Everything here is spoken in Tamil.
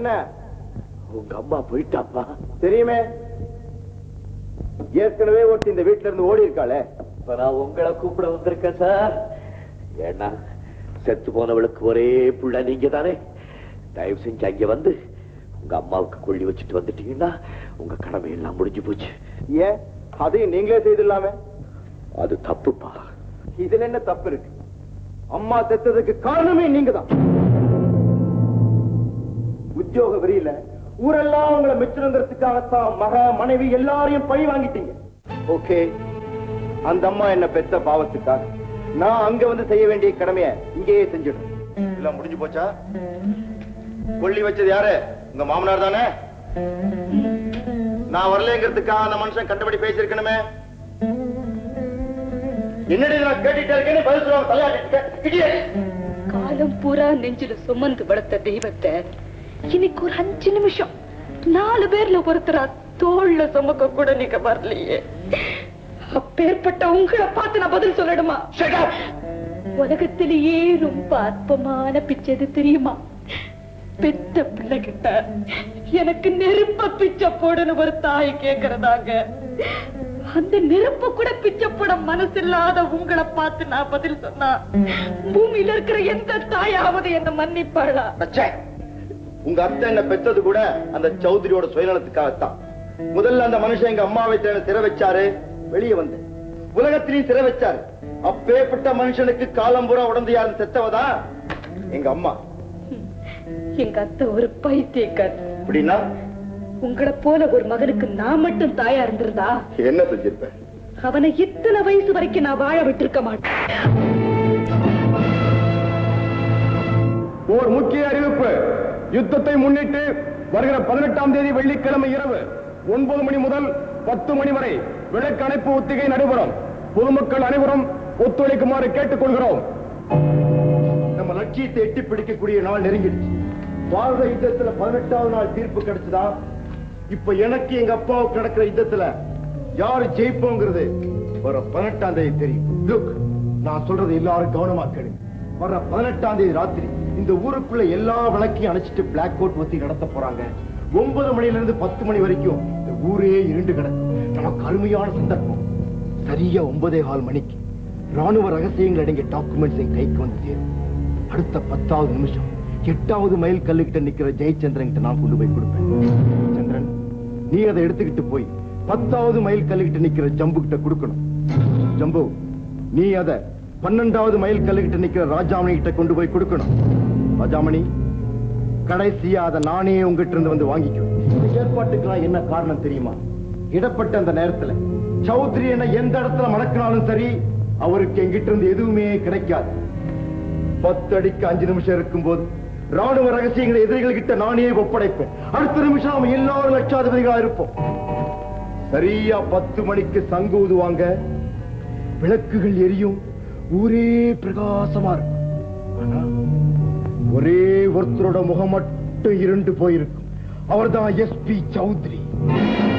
என்ன உங்க அம்மா போயிட்டாப்பா தெரியுமே ஏற்கனவே ஒருத்தி இந்த வீட்டுல இருந்து ஓடி இருக்காளே இப்ப நான் உங்களை கூப்பிட வந்திருக்கேன் சார் ஏன்னா செத்து போனவளுக்கு ஒரே புள்ள நீங்க தானே தயவு செஞ்சு அங்க வந்து உங்க அம்மாவுக்கு கொள்ளி வச்சுட்டு வந்துட்டீங்கன்னா உங்க கடமை எல்லாம் முடிஞ்சு போச்சு ஏன் அதையும் நீங்களே செய்திடலாமே அது தப்புப்பா இதுல என்ன தப்பு இருக்கு அம்மா செத்ததுக்கு காரணமே நீங்க தான் உத்தியோக வெறியில ஊரெல்லாம் உங்களை மிச்சிருங்கிறதுக்காகத்தான் மக மனைவி எல்லாரையும் பழி வாங்கிட்டீங்க ஓகே அந்த அம்மா என்ன பெத்த பாவத்துக்காக நான் அங்க வந்து செய்ய வேண்டிய கடமைய இங்கேயே செஞ்சிடுறேன் எல்லாம் முடிஞ்சு போச்சா கொள்ளி வச்சது யாரு உங்க மாமனார் தானே நான் வரலங்கிறதுக்காக அந்த மனுஷன் கண்டபடி பேசியிருக்கணுமே என்னடி நான் கேட்டுட்டே இருக்கேன்னு பதில் சொல்லுவாங்க தலையாட்டிட்டு காலம் பூரா நெஞ்சில சுமந்து வளர்த்த தெய்வத்தை இன்னைக்கு ஒரு அஞ்சு நிமிஷம் நாலு பேர்ல ஒருத்தரா தோல்ல சுமக்க கூட நீங்க வரலையே அப்பேற்பட்ட உங்களை பார்த்து நான் பதில் சொல்லணுமா உலகத்திலேயே ரொம்ப அற்பமான பிச்சை எது தெரியுமா பெத்த பிள்ளைகிட்ட எனக்கு நெருப்ப பிச்சை போடுன்னு ஒரு தாய் கேக்குறதாங்க அந்த நெருப்பு கூட பிச்சை போட மனசு இல்லாத உங்களை பார்த்து நான் பதில் சொன்னா பூமியில இருக்கிற எந்த தாயாவது என்ன மன்னிப்பாளா அச்சே. உங்க அத்தை என்ன பெத்தது கூட அந்த சௌத்ரியோட சுயநலத்துக்காகத்தான் முதல்ல அந்த மனுஷன் எங்க அம்மாவை தேட சிறை வச்சாரு வெளியே வந்து உலகத்திலையும் சிறை வச்சாரு அப்பேற்பட்ட மனுஷனுக்கு காலம் பூரா உடந்து யாரும் செத்தவதா எங்க அம்மா எங்க அத்தை ஒரு பைத்தியக்கார் அப்படின்னா உங்களை போல ஒரு மகனுக்கு நான் மட்டும் தாயா இருந்திருந்தா என்ன செஞ்சிருப்பேன் அவனை இத்தனை வயசு வரைக்கும் நான் வாழ விட்டிருக்க மாட்டேன் ஒரு முக்கிய அறிவிப்பு யுத்தத்தை முன்னிட்டு வருகிற பதினெட்டாம் தேதி வெள்ளிக்கிழமை இரவு ஒன்பது மணி முதல் பத்து மணி வரை விளக்கு அணைப்பு ஒத்திகை நடைபெறும் பொதுமக்கள் அனைவரும் ஒத்துழைக்குமாறு கேட்டுக்கொள்கிறோம் நம்ம லட்சியத்தை எட்டி பிடிக்கக்கூடிய நாள் நெருங்கிடுச்சு பாரத யுத்தத்துல பதினெட்டாவது நாள் தீர்ப்பு கிடைச்சதா இப்ப எனக்கு எங்க அப்பாவுக்கு நடக்கிற யுத்தத்துல யாரு ஜெயிப்போங்கிறது வர பதினெட்டாம் தேதி தெரியும் லுக் நான் சொல்றது எல்லாரும் கவனமா கேளுங்க வர பதினெட்டாம் தேதி ராத்திரி இந்த ஊருக்குள்ள எல்லா விளக்கையும் அணைச்சிட்டு பிளாக் கோட் ஒத்தி நடத்த போறாங்க ஒன்பது மணில இருந்து பத்து மணி வரைக்கும் இந்த ஊரே இருண்டு கிடக்கும் நமக்கு அருமையான சந்தர்ப்பம் சரியா ஒன்பதே கால் மணிக்கு ராணுவ ரகசியங்கள் அடங்கிய டாக்குமெண்ட்ஸ் என் கைக்கு வந்து சேரும் அடுத்த பத்தாவது நிமிஷம் எட்டாவது மைல் கல்லுகிட்ட நிக்கிற ஜெயச்சந்திரன் கிட்ட நான் கொண்டு போய் கொடுப்பேன் சந்திரன் நீ அதை எடுத்துக்கிட்டு போய் பத்தாவது மைல் கல்லுகிட்ட நிக்கிற ஜம்பு கிட்ட கொடுக்கணும் ஜம்பு நீ அதை பன்னெண்டாவது மைல் கல்லுகிட்ட நிக்கிற ராஜாமணி கிட்ட கொண்டு போய் கொடுக்கணும் ராஜாமணி கடைசியா அதை நானே உங்ககிட்ட இருந்து வந்து வாங்கிக்குவேன் இந்த ஏற்பாட்டுக்கெல்லாம் என்ன காரணம் தெரியுமா இடப்பட்ட அந்த நேரத்துல சௌத்ரி என்ன எந்த இடத்துல மடக்கினாலும் சரி அவருக்கு எங்கிட்ட இருந்து எதுவுமே கிடைக்காது பத்து அடிக்கு அஞ்சு நிமிஷம் இருக்கும்போது ராணுவ ரகசியங்களை எதிரிகள் கிட்ட நானே ஒப்படைப்பேன் அடுத்த நிமிஷம் நாம எல்லாரும் லட்சாதிபதிகளா இருப்போம் சரியா பத்து மணிக்கு சங்கு ஊதுவாங்க விளக்குகள் எரியும் ஊரே பிரகாசமா இருக்கும் ஆனா ஒரே ஒருத்தரோட முகம் மட்டும் இருண்டு போயிருக்கும் அவர்தான் எஸ்பி சௌத்ரி